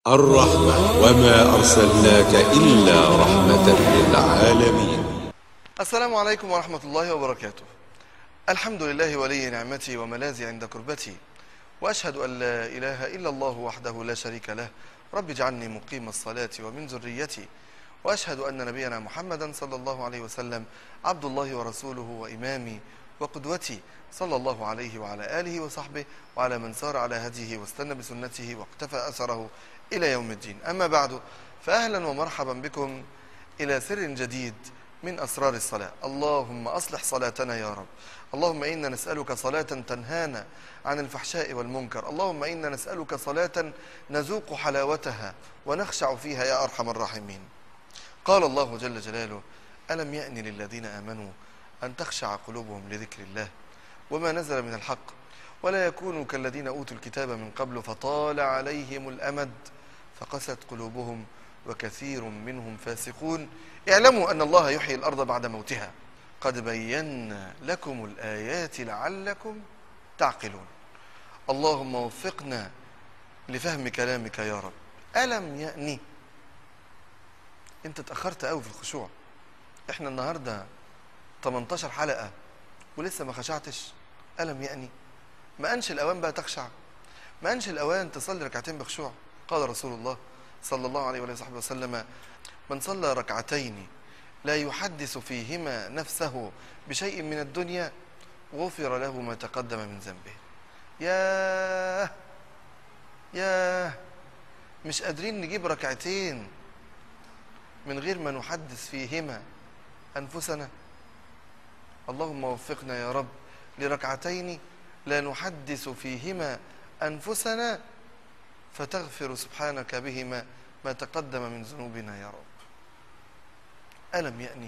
الرحمة وما أرسلناك إلا رحمة للعالمين السلام عليكم ورحمة الله وبركاته الحمد لله ولي نعمتي وملاذي عند كربتي وأشهد أن لا إله إلا الله وحده لا شريك له رب اجعلني مقيم الصلاة ومن ذريتي وأشهد أن نبينا محمدا صلى الله عليه وسلم عبد الله ورسوله وإمامي وقدوتي صلى الله عليه وعلى آله وصحبه وعلى من سار على هديه واستنى بسنته واقتفى أثره إلى يوم الدين أما بعد فأهلا ومرحبا بكم إلى سر جديد من أسرار الصلاة اللهم أصلح صلاتنا يا رب اللهم إنا نسألك صلاة تنهانا عن الفحشاء والمنكر اللهم إنا نسألك صلاة نذوق حلاوتها ونخشع فيها يا أرحم الراحمين قال الله جل جلاله ألم يأن للذين آمنوا أن تخشع قلوبهم لذكر الله وما نزل من الحق ولا يكونوا كالذين أوتوا الكتاب من قبل فطال عليهم الأمد فقست قلوبهم وكثير منهم فاسقون اعلموا أن الله يحيي الأرض بعد موتها قد بينا لكم الآيات لعلكم تعقلون اللهم وفقنا لفهم كلامك يا رب ألم يأني انت اتأخرت قوي في الخشوع احنا النهاردة 18 حلقة ولسه ما خشعتش ألم يأني ما أنش الأوان بقى تخشع ما أنش الأوان تصلي ركعتين بخشوع قال رسول الله صلى الله عليه وصحبه وسلم من صلى ركعتين لا يحدث فيهما نفسه بشيء من الدنيا غفر له ما تقدم من ذنبه ياه ياه مش قادرين نجيب ركعتين من غير ما نحدث فيهما أنفسنا اللهم وفقنا يا رب لركعتين لا نحدث فيهما أنفسنا فتغفر سبحانك بهما ما تقدم من ذنوبنا يا رب ألم يأني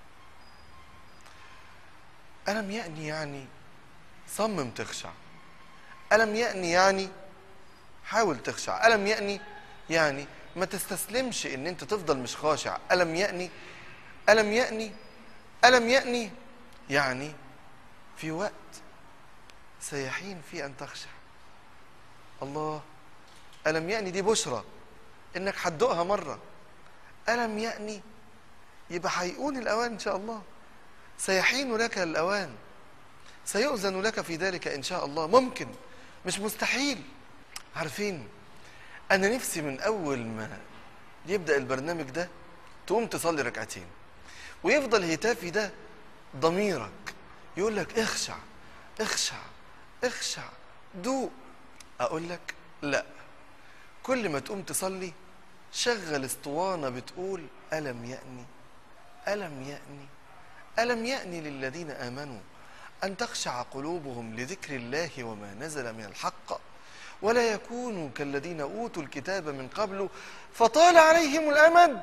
ألم يأني يعني صمم تخشع ألم يأني يعني حاول تخشع ألم يأني يعني ما تستسلمش ان انت تفضل مش خاشع ألم يأني ألم يأني ألم يأني يعني في وقت سيحين فيه أن تخشع الله ألم يأني دي بشرى إنك هتدوقها مرة ألم يأني يبقى هيقون الأوان إن شاء الله سيحين لك الأوان سيؤذن لك في ذلك إن شاء الله ممكن مش مستحيل عارفين أنا نفسي من أول ما يبدأ البرنامج ده تقوم تصلي ركعتين ويفضل هتافي ده ضميرك يقول لك اخشع اخشع اخشع دوق أقول لك لا كل ما تقوم تصلي شغل اسطوانة بتقول ألم يأني ألم يأني ألم يأني للذين آمنوا أن تخشع قلوبهم لذكر الله وما نزل من الحق ولا يكونوا كالذين أوتوا الكتاب من قبل فطال عليهم الأمد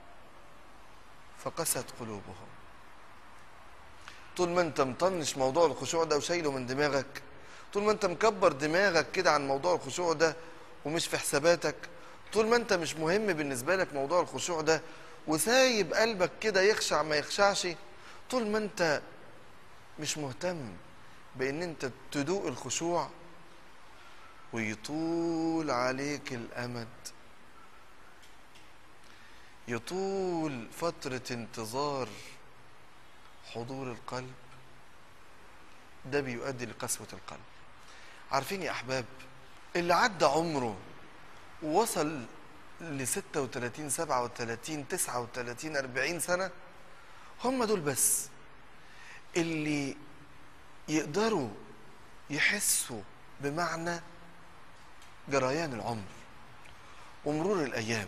فقست قلوبهم طول ما انت مطنش موضوع الخشوع ده وشايله من دماغك طول ما انت مكبر دماغك كده عن موضوع الخشوع ده ومش في حساباتك طول ما انت مش مهم بالنسبة لك موضوع الخشوع ده وسايب قلبك كده يخشع ما يخشعش طول ما انت مش مهتم بان انت تدوق الخشوع ويطول عليك الامد يطول فترة انتظار حضور القلب ده بيؤدي لقسوة القلب عارفين يا أحباب اللي عدى عمره ووصل ل 36 37 39 40 سنة هم دول بس اللي يقدروا يحسوا بمعنى جريان العمر ومرور الأيام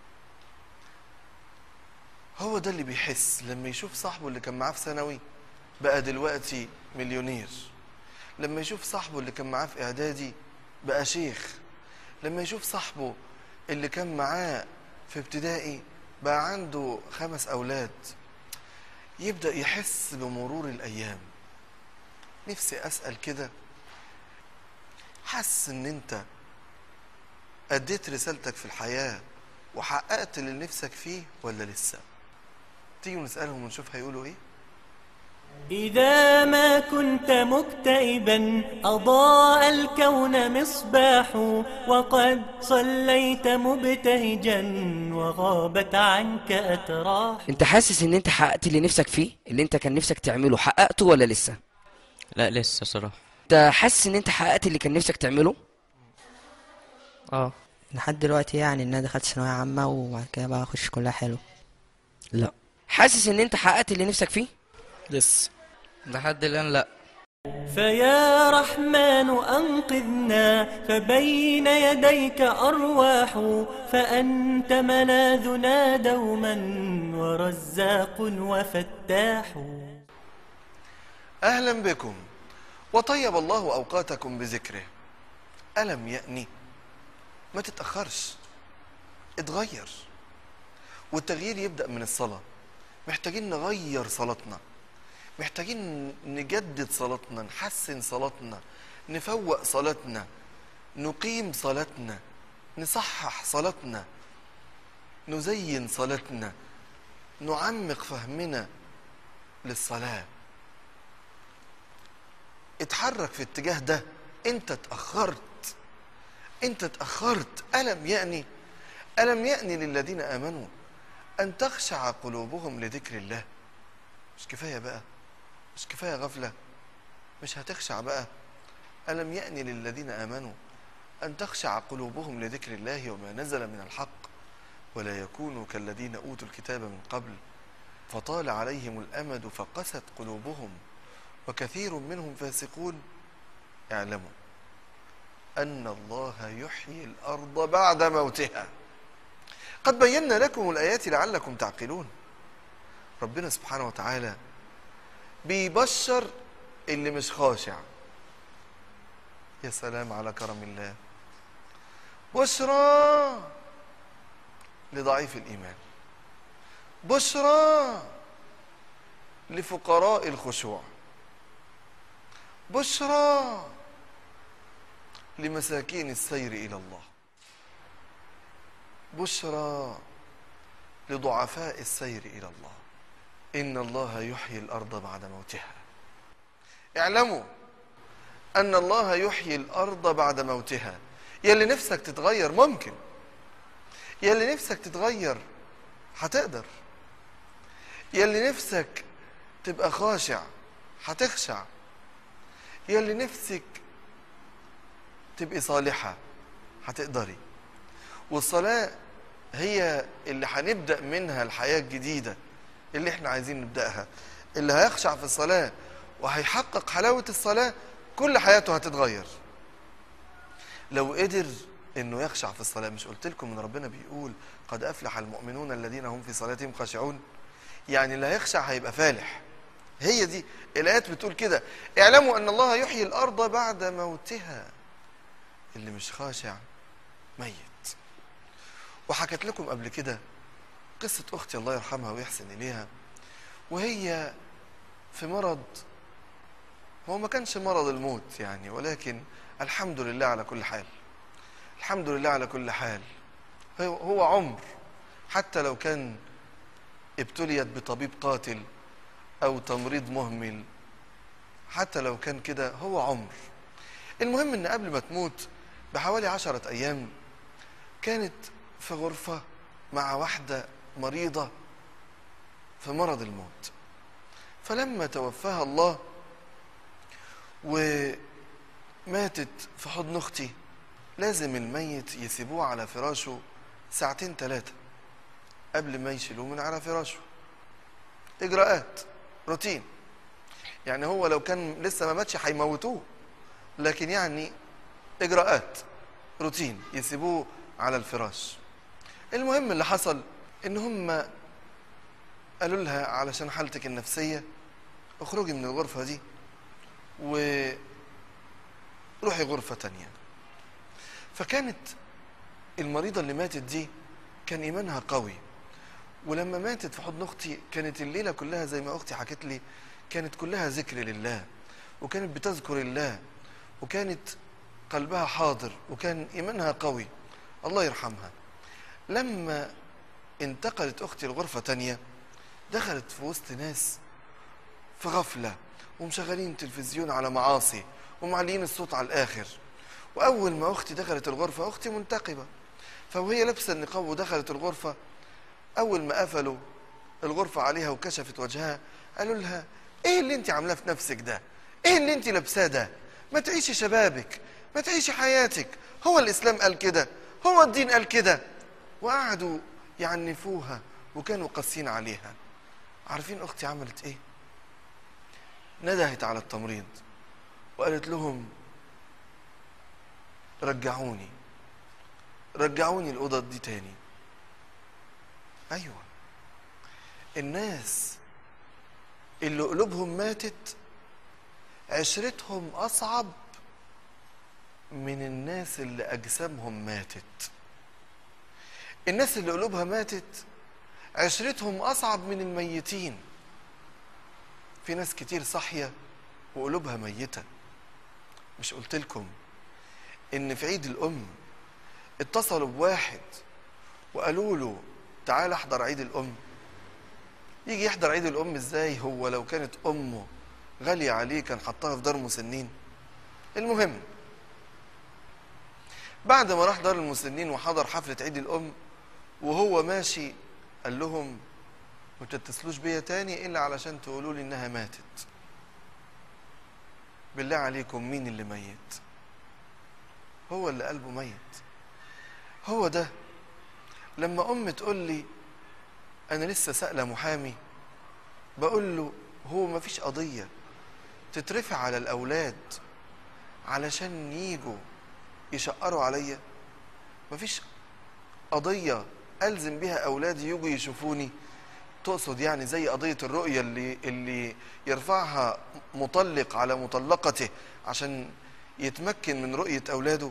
هو ده اللي بيحس لما يشوف صاحبه اللي كان معاه في ثانوي بقى دلوقتي مليونير لما يشوف صاحبه اللي كان معاه في اعدادي بقى شيخ لما يشوف صاحبه اللي كان معاه في ابتدائي بقى عنده خمس اولاد يبدا يحس بمرور الايام نفسي اسال كده حاسس ان انت اديت رسالتك في الحياه وحققت اللي نفسك فيه ولا لسه تيجوا نسالهم ونشوف هيقولوا ايه إذا ما كنت مكتئبا أضاء الكون مصباح وقد صليت مبتهجا وغابت عنك أتراح انت حاسس ان انت حققت اللي نفسك فيه اللي انت كان نفسك تعمله حققته ولا لسه لا لسه صراحة انت حاسس ان انت حققت اللي كان نفسك تعمله اه لحد دلوقتي يعني ان انا دخلت ثانويه عامه وبعد كده بقى اخش كلها حلو لا حاسس ان انت حققت اللي نفسك فيه لسه لحد الآن لا فيا رحمن أنقذنا فبين يديك أرواح فأنت ملاذنا دوما ورزاق وفتاح أهلا بكم وطيب الله أوقاتكم بذكره ألم يأني ما تتأخرش اتغير والتغيير يبدأ من الصلاة محتاجين نغير صلاتنا محتاجين نجدد صلاتنا نحسن صلاتنا نفوق صلاتنا نقيم صلاتنا نصحح صلاتنا نزين صلاتنا نعمق فهمنا للصلاه اتحرك في الاتجاه ده انت اتأخرت انت اتأخرت ألم يأني ألم يأني للذين آمنوا أن تخشع قلوبهم لذكر الله مش كفاية بقى مش كفاية غفلة مش هتخشع بقى ألم يأني للذين آمنوا أن تخشع قلوبهم لذكر الله وما نزل من الحق ولا يكونوا كالذين أوتوا الكتاب من قبل فطال عليهم الأمد فقست قلوبهم وكثير منهم فاسقون اعلموا أن الله يحيي الأرض بعد موتها قد بينا لكم الآيات لعلكم تعقلون ربنا سبحانه وتعالى بيبشر اللي مش خاشع يا سلام على كرم الله بشرى لضعيف الإيمان بشرى لفقراء الخشوع بشرى لمساكين السير الى الله بشرى لضعفاء السير الى الله ان الله يحيي الارض بعد موتها اعلموا ان الله يحيي الارض بعد موتها يلي نفسك تتغير ممكن يلي نفسك تتغير هتقدر يلي نفسك تبقى خاشع هتخشع يلي نفسك تبقي صالحة هتقدري والصلاة هي اللي هنبدأ منها الحياة الجديدة اللي احنا عايزين نبدأها اللي هيخشع في الصلاة وهيحقق حلاوة الصلاة كل حياته هتتغير لو قدر انه يخشع في الصلاة مش قلت لكم ان ربنا بيقول قد افلح المؤمنون الذين هم في صلاتهم خاشعون يعني اللي هيخشع هيبقى فالح هي دي الايات بتقول كده اعلموا ان الله يحيي الارض بعد موتها اللي مش خاشع ميت وحكت لكم قبل كده قصة أختي الله يرحمها ويحسن إليها وهي في مرض هو ما كانش مرض الموت يعني ولكن الحمد لله على كل حال الحمد لله على كل حال هو هو عمر حتى لو كان ابتليت بطبيب قاتل أو تمريض مهمل حتى لو كان كده هو عمر المهم ان قبل ما تموت بحوالي عشرة ايام كانت في غرفة مع واحدة مريضة في مرض الموت فلما توفاها الله وماتت في حضن اختي لازم الميت يسيبوه على فراشه ساعتين ثلاثة قبل ما يشيلوه من على فراشه اجراءات روتين يعني هو لو كان لسه ما ماتش هيموتوه لكن يعني اجراءات روتين يسيبوه على الفراش المهم اللي حصل ان هم قالوا لها علشان حالتك النفسيه اخرجي من الغرفه دي وروحي غرفه تانية فكانت المريضه اللي ماتت دي كان ايمانها قوي ولما ماتت في حضن اختي كانت الليله كلها زي ما اختي حكت لي كانت كلها ذكر لله وكانت بتذكر الله وكانت قلبها حاضر وكان ايمانها قوي الله يرحمها لما انتقلت اختي لغرفه تانية دخلت في وسط ناس في غفلة ومشغلين تلفزيون على معاصي ومعلين الصوت على الآخر وأول ما أختي دخلت الغرفة أختي منتقبة فوهي لابسة النقاب ودخلت الغرفة أول ما قفلوا الغرفة عليها وكشفت وجهها قالوا لها إيه اللي أنت عاملاه في نفسك ده؟ إيه اللي أنت لابساه ده؟ ما تعيشي شبابك ما تعيشي حياتك هو الإسلام قال كده هو الدين قال كده وقعدوا يعنفوها وكانوا قاسيين عليها عارفين أختي عملت إيه؟ ندهت على التمريض وقالت لهم رجعوني رجعوني الأوضة دي تاني أيوة الناس اللي قلوبهم ماتت عشرتهم أصعب من الناس اللي أجسامهم ماتت الناس اللي قلوبها ماتت عشرتهم أصعب من الميتين في ناس كتير صاحية وقلوبها ميتة مش قلت لكم إن في عيد الأم اتصلوا بواحد وقالوا له تعال احضر عيد الأم يجي يحضر عيد الأم ازاي هو لو كانت أمه غالية عليه كان حطها في دار مسنين المهم بعد ما راح دار المسنين وحضر حفلة عيد الأم وهو ماشي قال لهم ما تتصلوش بيا تاني إلا علشان تقولوا لي إنها ماتت بالله عليكم مين اللي ميت هو اللي قلبه ميت هو ده لما أم تقول لي أنا لسه سألة محامي بقول له هو ما فيش قضية تترفع على الأولاد علشان يجوا يشقروا عليا مفيش قضية ألزم بها أولادي يجوا يشوفوني تقصد يعني زي قضية الرؤية اللي اللي يرفعها مطلق على مطلقته عشان يتمكن من رؤية أولاده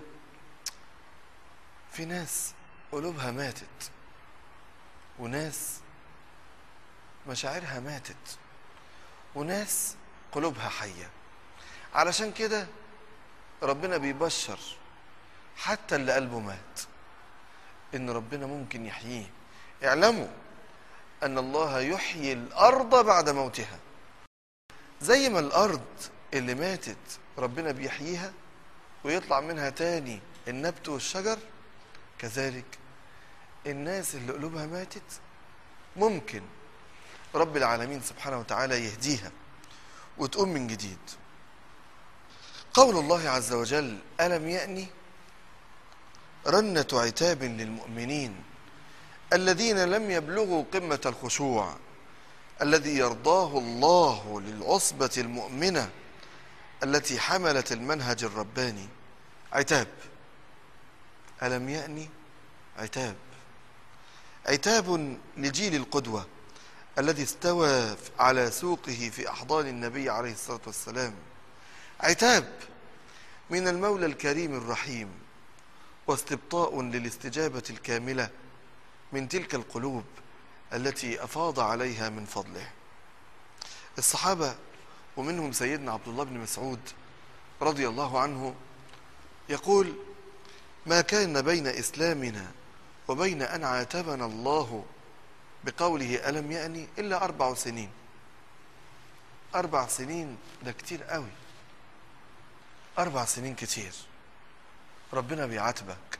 في ناس قلوبها ماتت وناس مشاعرها ماتت وناس قلوبها حية علشان كده ربنا بيبشر حتى اللي قلبه مات ان ربنا ممكن يحييه اعلموا ان الله يحيي الارض بعد موتها زي ما الارض اللي ماتت ربنا بيحييها ويطلع منها تاني النبت والشجر كذلك الناس اللي قلوبها ماتت ممكن رب العالمين سبحانه وتعالى يهديها وتقوم من جديد قول الله عز وجل ألم يأني رنة عتاب للمؤمنين الذين لم يبلغوا قمة الخشوع الذي يرضاه الله للعصبة المؤمنة التي حملت المنهج الرباني عتاب ألم يأني عتاب عتاب لجيل القدوة الذي استوى على سوقه في أحضان النبي عليه الصلاة والسلام عتاب من المولى الكريم الرحيم واستبطاء للاستجابة الكاملة من تلك القلوب التي أفاض عليها من فضله الصحابة ومنهم سيدنا عبد الله بن مسعود رضي الله عنه يقول ما كان بين إسلامنا وبين أن عاتبنا الله بقوله ألم يأني إلا أربع سنين أربع سنين ده كتير قوي أربع سنين كتير ربنا بيعاتبك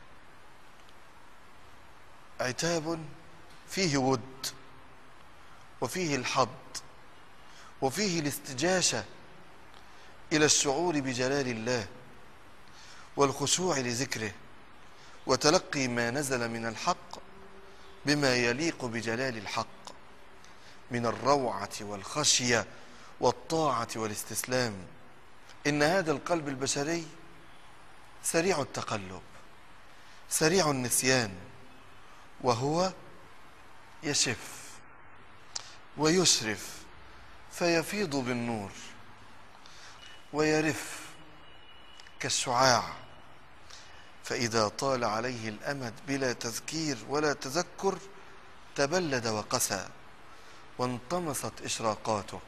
عتاب فيه ود وفيه الحظ وفيه الاستجاشة إلى الشعور بجلال الله والخشوع لذكره وتلقي ما نزل من الحق بما يليق بجلال الحق من الروعة والخشية والطاعة والاستسلام إن هذا القلب البشري سريع التقلب سريع النسيان وهو يشف ويشرف فيفيض بالنور ويرف كالشعاع فإذا طال عليه الأمد بلا تذكير ولا تذكر تبلد وقسى وانطمست إشراقاته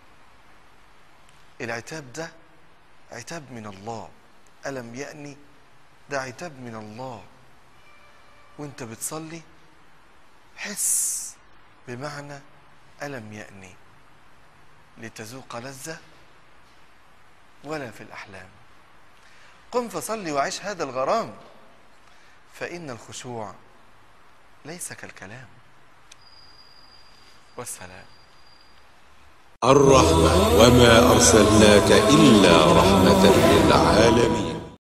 العتاب ده عتاب من الله ألم يأني ده عتاب من الله وانت بتصلي حس بمعنى ألم يأني لتذوق لذة ولا في الأحلام قم فصل وعيش هذا الغرام فإن الخشوع ليس كالكلام والسلام الرحمة وما أرسلناك إلا رحمة للعالمين